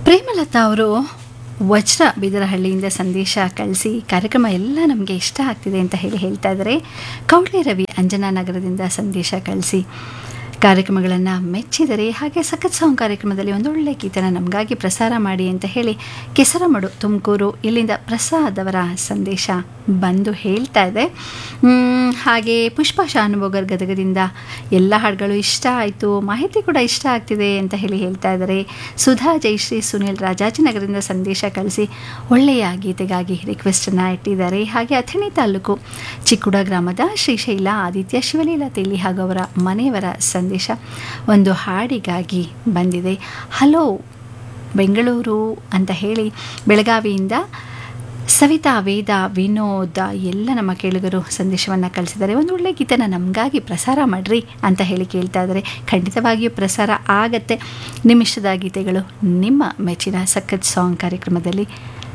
ಪ್ರೇಮಲತಾ ಅವರು ವಜ್ರ ಬೀದರಹಳ್ಳಿಯಿಂದ ಸಂದೇಶ ಕಳಿಸಿ ಕಾರ್ಯಕ್ರಮ ಎಲ್ಲ ನಮಗೆ ಇಷ್ಟ ಆಗ್ತಿದೆ ಅಂತ ಹೇಳಿ ಹೇಳ್ತಾ ಇದ್ದಾರೆ ಕೌಳೆ ರವಿ ಅಂಜನಾ ನಗರದಿಂದ ಸಂದೇಶ ಕಳಿಸಿ ಕಾರ್ಯಕ್ರಮಗಳನ್ನು ಮೆಚ್ಚಿದರೆ ಹಾಗೆ ಸಖತ್ ಸಾಂಗ್ ಕಾರ್ಯಕ್ರಮದಲ್ಲಿ ಒಂದೊಳ್ಳೆ ಗೀತನ ನಮಗಾಗಿ ಪ್ರಸಾರ ಮಾಡಿ ಅಂತ ಹೇಳಿ ಕೆಸರಮಡು ತುಮಕೂರು ಇಲ್ಲಿಂದ ಪ್ರಸಾದ್ ಅವರ ಸಂದೇಶ ಬಂದು ಹೇಳ್ತಾ ಇದೆ ಮ್, ಹಾಗೆ ಪುಷ್ಪ ಶಾನುಭೋಗರ್ ಗದಗದಿಂದ ಎಲ್ಲ ಹಾಡುಗಳು ಇಷ್ಟ ಆಯಿತು ಮಾಹಿತಿ ಕೂಡ ಇಷ್ಟ ಆಗ್ತಿದೆ ಅಂತ ಹೇಳಿ ಹೇಳ್ತಾ ಇದ್ದಾರೆ ಸುಧಾ ಜಯಶ್ರೀ ಸುನಿಲ್ ರಾಜಾಜಿನಗರದಿಂದ ಸಂದೇಶ ಕಳಿಸಿ ಒಳ್ಳೆಯ ಗೀತೆಗಾಗಿ ರಿಕ್ವೆಸ್ಟನ್ನು ಇಟ್ಟಿದ್ದಾರೆ ಹಾಗೆ ಅಥಣಿ ತಾಲೂಕು ಚಿಕ್ಕುಡ ಗ್ರಾಮದ ಶ್ರೀಶೈಲ ಆದಿತ್ಯ ಶಿವಲೀಲಾ ತೇಲಿ ಹಾಗೂ ಅವರ ಮನೆಯವರ ಸಂದೇಶ ಒಂದು ಹಾಡಿಗಾಗಿ ಬಂದಿದೆ ಹಲೋ ಬೆಂಗಳೂರು ಅಂತ ಹೇಳಿ ಬೆಳಗಾವಿಯಿಂದ ಸವಿತಾ ವೇದ ವಿನೋದ ಎಲ್ಲ ನಮ್ಮ ಕೇಳುಗರು ಸಂದೇಶವನ್ನು ಕಳಿಸಿದ್ದಾರೆ ಒಂದು ಒಳ್ಳೆ ಗೀತನ ನಮಗಾಗಿ ಪ್ರಸಾರ ಮಾಡಿರಿ ಅಂತ ಹೇಳಿ ಕೇಳ್ತಾ ಇದ್ದಾರೆ ಖಂಡಿತವಾಗಿಯೂ ಪ್ರಸಾರ ಆಗತ್ತೆ ನಿಮಿಷದ ಗೀತೆಗಳು ನಿಮ್ಮ ಮೆಚ್ಚಿನ ಸಖತ್ ಸಾಂಗ್ ಕಾರ್ಯಕ್ರಮದಲ್ಲಿ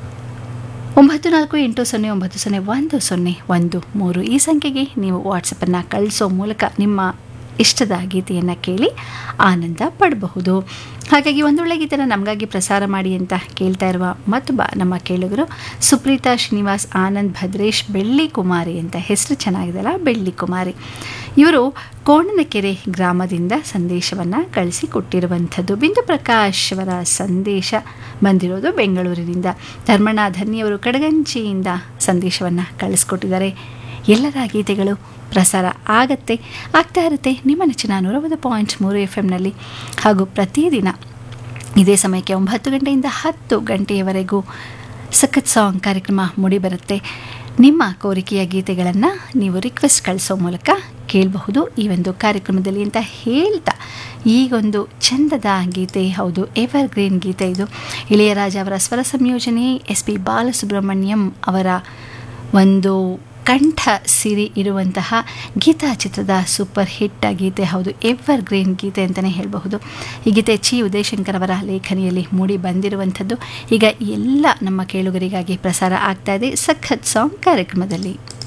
ಒಂಬತ್ತು ನಾಲ್ಕು ಎಂಟು ಸೊನ್ನೆ ಒಂಬತ್ತು ಸೊನ್ನೆ ಒಂದು ಸೊನ್ನೆ ಒಂದು ಮೂರು ಈ ಸಂಖ್ಯೆಗೆ ನೀವು ವಾಟ್ಸಪ್ಪನ್ನು ಕಳಿಸೋ ಮೂಲಕ ನಿಮ್ಮ ಇಷ್ಟದ ಗೀತೆಯನ್ನು ಕೇಳಿ ಆನಂದ ಪಡಬಹುದು ಹಾಗಾಗಿ ಒಂದೊಳ್ಳೆ ಗೀತೆನ ನಮಗಾಗಿ ಪ್ರಸಾರ ಮಾಡಿ ಅಂತ ಕೇಳ್ತಾ ಇರುವ ಮತ್ತೊಬ್ಬ ನಮ್ಮ ಕೇಳುಗರು ಸುಪ್ರೀತಾ ಶ್ರೀನಿವಾಸ್ ಆನಂದ್ ಭದ್ರೇಶ್ ಬೆಳ್ಳಿ ಕುಮಾರಿ ಅಂತ ಹೆಸರು ಚೆನ್ನಾಗಿದೆಲ್ಲ ಬೆಳ್ಳಿ ಕುಮಾರಿ ಇವರು ಕೋಣನಕೆರೆ ಗ್ರಾಮದಿಂದ ಸಂದೇಶವನ್ನು ಕಳಿಸಿಕೊಟ್ಟಿರುವಂಥದ್ದು ಬಿಂದು ಪ್ರಕಾಶ್ ಅವರ ಸಂದೇಶ ಬಂದಿರೋದು ಬೆಂಗಳೂರಿನಿಂದ ಧರ್ಮಣ್ಣ ಧನ್ಯವರು ಕಡಗಂಚಿಯಿಂದ ಸಂದೇಶವನ್ನು ಕಳಿಸ್ಕೊಟ್ಟಿದ್ದಾರೆ ಎಲ್ಲರ ಗೀತೆಗಳು ಪ್ರಸಾರ ಆಗತ್ತೆ ಆಗ್ತಾ ಇರುತ್ತೆ ನಿಮ್ಮ ನೆಚ್ಚಿನ ನೂರವತ್ತು ಪಾಯಿಂಟ್ ಮೂರು ಎಫ್ ಎಮ್ನಲ್ಲಿ ಹಾಗೂ ಪ್ರತಿದಿನ ಇದೇ ಸಮಯಕ್ಕೆ ಒಂಬತ್ತು ಗಂಟೆಯಿಂದ ಹತ್ತು ಗಂಟೆಯವರೆಗೂ ಸಖತ್ ಸಾಂಗ್ ಕಾರ್ಯಕ್ರಮ ಮೂಡಿಬರುತ್ತೆ ನಿಮ್ಮ ಕೋರಿಕೆಯ ಗೀತೆಗಳನ್ನು ನೀವು ರಿಕ್ವೆಸ್ಟ್ ಕಳಿಸೋ ಮೂಲಕ ಕೇಳಬಹುದು ಈ ಒಂದು ಕಾರ್ಯಕ್ರಮದಲ್ಲಿ ಅಂತ ಹೇಳ್ತಾ ಈಗೊಂದು ಚಂದದ ಗೀತೆ ಹೌದು ಎವರ್ ಗ್ರೀನ್ ಗೀತೆ ಇದು ಇಳೆಯರಾಜ ಅವರ ಸ್ವರ ಸಂಯೋಜನೆ ಎಸ್ ಪಿ ಬಾಲಸುಬ್ರಹ್ಮಣ್ಯಂ ಅವರ ಒಂದು ಕಂಠ ಸಿರಿ ಇರುವಂತಹ ಗೀತಾ ಚಿತ್ರದ ಸೂಪರ್ ಹಿಟ್ ಗೀತೆ ಹೌದು ಎವರ್ ಗ್ರೀನ್ ಗೀತೆ ಅಂತಲೇ ಹೇಳಬಹುದು ಈ ಗೀತೆ ಚಿ ಉದಯಶಂಕರ್ ಅವರ ಲೇಖನಿಯಲ್ಲಿ ಮೂಡಿ ಬಂದಿರುವಂಥದ್ದು ಈಗ ಎಲ್ಲ ನಮ್ಮ ಕೇಳುಗರಿಗಾಗಿ ಪ್ರಸಾರ ಆಗ್ತಾ ಇದೆ ಸಖತ್ ಸಾಂಗ್ ಕಾರ್ಯಕ್ರಮದಲ್ಲಿ